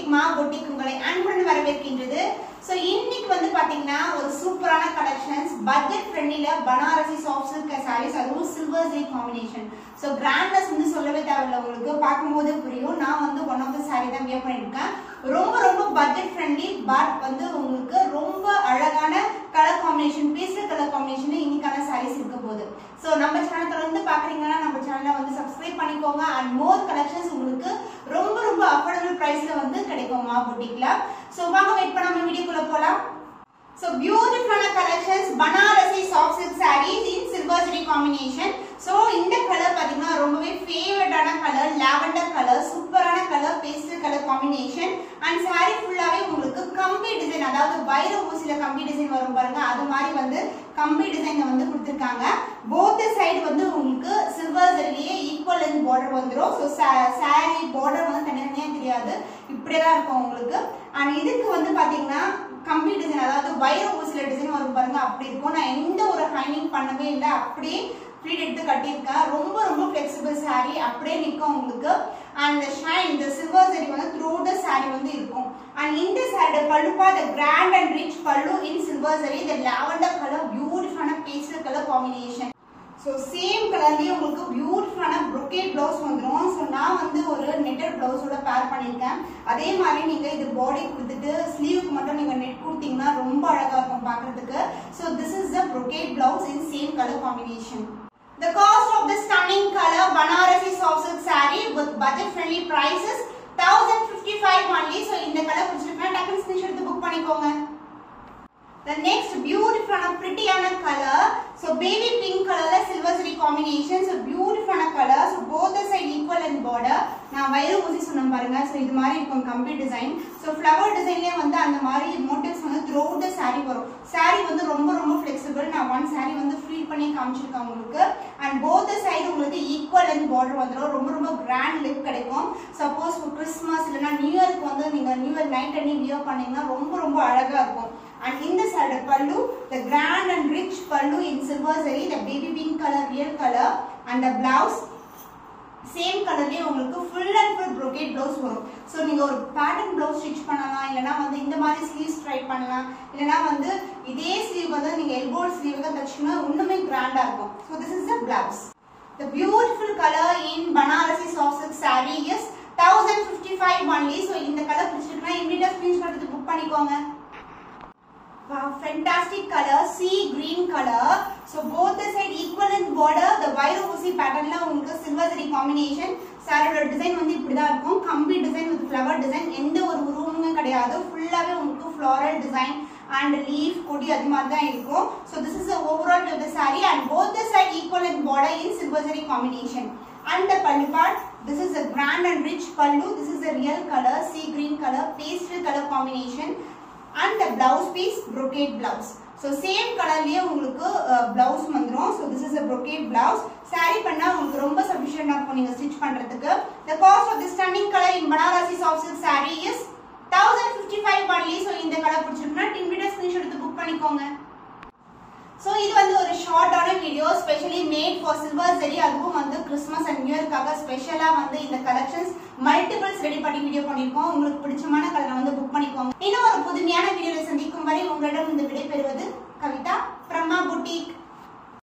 மா பொட்டிக் உங்களை அன்புடன் வரவேற்கின்றது ஸோ இன்னைக்கு வந்து பாத்தீங்கன்னா ஒரு சூப்பரான கலெக்ஷன்ஸ் பட்ஜெட் ஃப்ரெண்ட்லில பனாரசி சாஃப்ட் சில்க் சாரீஸ் அதுவும் சில்வர் ஜெய் காம்பினேஷன் ஸோ கிராண்ட்னஸ் வந்து சொல்லவே தேவையில்ல உங்களுக்கு பார்க்கும்போது புரியும் நான் வந்து ஒன் ஆஃப் த சாரீ தான் வியர் பண்ணியிருக்கேன் ரொம்ப ரொம்ப பட்ஜெட் ஃப்ரெண்ட்லி பட் வந்து உங்களுக்கு ரொம்ப அழகான colour combination pastel colour combination இன்னைக்கான சாரீஸ் இருக்க போகுது ஸோ நம்ம சேனல் தொடர்ந்து பார்க்குறீங்கன்னா நம்ம சேனலை வந்து சப்ஸ்கிரைப் பண்ணிக்கோங்க அண்ட் மோர் கலெக்ஷன்ஸ் உங்களுக்கு ரொம்ப ரொம்ப அஃபோர்டபுள் ப்ரைஸ்ல வந்து கிடைக்கும் மா புட்டிக்ல ஸோ வாங்க வெயிட் பண்ணாம வீடியோக்குள்ள போலாம் ஸோ பியூட்டிஃபுல்லான collections Banarasi soft silk sarees in silver zari combination so இந்த கலர் பார்த்தீங்கன்னா ரொம்பவே ஃபேவரட்டான கலர் லாவெண்டர் கலர் சூப்பரான colour pastel colour combination and saree ஃபுல்லாகவே உங்களுக்கு கம்பி டிசைன் அதாவது வைர ஊசியில கம்பி டிசைன் வரும் பாருங்க அது மாதிரி வந்து கம்பி டிசைன் வந்து கொடுத்துருக்காங்க போத் சைடு வந்து உங்களுக்கு சில்வர் ஜெரிலேயே ஈக்குவல் லென்த் பார்டர் வந்துடும் ஸோ சாரீ பார்டர் வந்து தனித்தனியாக தெரியாது இப்படியே தான் இருக்கும் உங்களுக்கு அண்ட் இதுக்கு வந்து பார்த்தீங்கன்னா கம்பி டிசைன் அதாவது வைர ஊசில டிசைன் வரும் பாருங்க அப்படி இருக்கும் நான் எந்த ஒரு ஹைனிங் பண்ணவே இல்லை அப்படியே ஃப்ளீட் எடுத்து கட்டியிருக்கேன் ரொம்ப ரொம்ப ஃப்ளெக்சிபிள் சாரீ அப்படியே நிற்கும் உங்களுக்கு அண்ட் ஷைன் இந்த சில்வர் சரி வந்து த்ரூ த சாரீ வந்து இருக்கும் அண்ட் இந்த சாரியோட பல்லுப்பா the grand and rich pallu in silver zari இந்த லாவெண்டர் கலர் பியூட்டிஃபுல்லான pastel colour combination so same கலர்லேயே உங்களுக்கு பியூட்டிஃபுல்லான ப்ரொக்கேட் ப்ளவுஸ் வந்துடும் ஸோ நான் வந்து ஒரு நெட்டர் ப்ளவுஸோட பேர் பண்ணியிருக்கேன் அதே மாதிரி நீங்கள் இது பாடி கொடுத்துட்டு ஸ்லீவுக்கு மட்டும் நீங்கள் நெட் கொடுத்தீங்கன்னா ரொம்ப அழகாக இருக்கும் பார்க்குறதுக்கு so this is the brocade blouse in same colour combination The cost of this stunning color Banarasi soft silk saree with budget friendly prices 1055 only. So இந்த கலர் பிடிச்சிருக்கா டக்குனு ஸ்கிரீன்ஷாட் எடுத்து புக் பண்ணிக்கோங்க. The next beautiful and pretty color. So baby pink color silver zari combination. So beautiful color. So both the side equal and border. நான் வயிறு ஊசி சொன்னேன் பாருங்க ஸோ இது மாதிரி இருக்கும் கம்பி டிசைன் ஸோ ஃப்ளவர் டிசைன்லேயே வந்து அந்த மாதிரி மோட்டிவ்ஸ் வந்து த்ரூ த சாரீ வரும் சாரீ வந்து ரொம்ப ரொம்ப ஃப்ளெக்சிபிள் நான் ஒன் சாரீ வந்து ஃப்ரீ பண்ணி காமிச்சிருக்கேன் உங்களுக்கு அண்ட் போத் சைடு உங்களுக்கு ஈக்குவல் அண்ட் பார்டர் வந்துடும் ரொம்ப ரொம்ப கிராண்ட் லுக் கிடைக்கும் சப்போஸ் கிறிஸ்மஸ் இல்லைன்னா நியூ இயர்க்கு வந்து நீங்கள் நியூ இயர் நைட் அன்னி வியர் பண்ணீங்கன்னா ரொம்ப ரொம்ப அழகாக இருக்கும் and in the side pallu the grand and rich pallu in silver zari the baby pink color real color and the blouse same கலர்லயே உங்களுக்கு full and full brocade blouse வரும் so நீங்கள் ஒரு பேட்டர்ன் ப்ளவுஸ் ஸ்டிச் பண்ணலாம் இல்லைனா வந்து இந்த மாதிரி ஸ்லீவ்ஸ் ட்ரை பண்ணலாம் இல்லைனா வந்து இதே ஸ்லீவ் வந்து நீங்கள் எல்போ ஸ்லீவ் தான் தச்சுன்னா இன்னுமே கிராண்டாக இருக்கும் so this is the blouse the beautiful colour in Banarasi soft silk saree is thousand fifty five only so இந்த கலர் பிடிச்சிருக்குன்னா இமீடியட் ஸ்க்ரீன்ஷாட் எடுத்து புக் பண்ணிக்கோங்க Wow, fantastic color, sea green color. So both the side equal in border. The wire ஊசி patternல உங்களுக்கு silver zari combination. சாரோட design வந்து இப்படி தான் இருக்கும் கம்பி டிசைன் வித் ஃப்ளவர் டிசைன் எந்த ஒரு உருவமும் கிடையாது ஃபுல்லாகவே உங்களுக்கு ஃப்ளாரல் டிசைன் அண்ட் லீஃப் கொடி அது மாதிரி தான் இருக்கும் so this is overall to the saree and both the side equal in border in silver zari combination and the pallu part this is a grand and rich pallu this is a real color sea green color pastel color combination and the blouse piece brocade blouse so same கலர்லயே உங்களுக்கு blouse வந்துடும் so this is a brocade blouse saree பண்ணா உங்களுக்கு ரொம்ப சஃபிஷியண்டாக இருக்கும் நீங்கள் stitch பண்ணுறதுக்கு the cost of this stunning color in Banarasi soft silk saree is thousand fifty five only so இந்த கலர் பிடிச்சிருக்குன்னா டின்விடர் ஸ்க்ரீன்ஷாட் எடுத்து புக் பண்ணிக்கோங்க ஸோ இது வந்து ஒரு ஷார்ட்டான video specially made for silver zari அதுவும் வந்து கிறிஸ்மஸ் அண்ட் நியூ இயர்க்காக ஸ்பெஷலாக வந்து இந்த கலெக்ஷன்ஸ் மல்டிபிள்ஸ் ரெடி பண்ணி வீடியோ பண்ணியிருக்கோம் உங்களுக்கு பிடிச்சமான கலரை வந்து புக் பண்ணிக்கோங்க இன்னும் ஒரு புதுமையான வீடியோவில் சந்திக்கும் வரை உங்களிடம் இந்த விடை பெறுவது கவிதா பிரம்மா புட்டிக்